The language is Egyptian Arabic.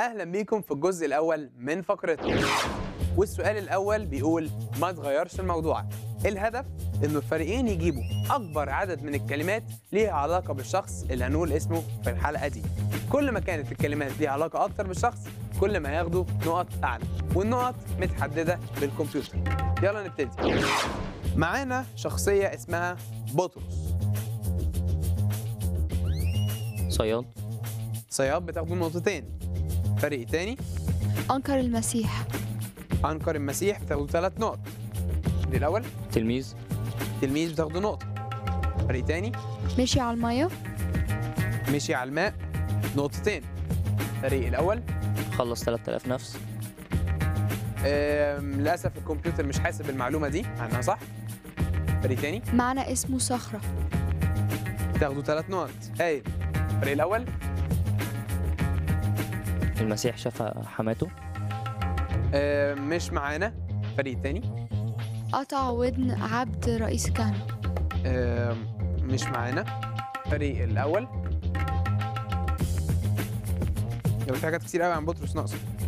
واهلا بيكم في الجزء الاول من فقرتنا والسؤال الاول بيقول ما تغيرش الموضوع الهدف انه الفريقين يجيبوا اكبر عدد من الكلمات ليها علاقه بالشخص اللي هنقول اسمه في الحلقه دي كل ما كانت الكلمات ليها علاقه اكتر بالشخص كل ما هياخدوا نقط اعلى والنقط متحدده بالكمبيوتر يلا نبتدي معانا شخصيه اسمها بطرس صياد صياد بتاخدوا نقطتين فريق تاني أنكر المسيح انكر المسيح بتاخدوا ثلاث نقط دي الاول تلميذ تلميذ بتاخدوا نقطه فريق تاني مشي على المية مشي على الماء نقطتين الفريق الاول خلص 3000 نفس آم، للاسف الكمبيوتر مش حاسب المعلومه دي عنها صح فريق تاني معنى اسمه صخرة تاخدوا ثلاث نقط هايل الفريق الاول المسيح شاف حماته آم، مش معانا فريق تاني قطع ودن عبد رئيس الكهنة آم، مش معانا الفريق الاول يبقى في حاجات كتير قوي عن بطرس ناقصه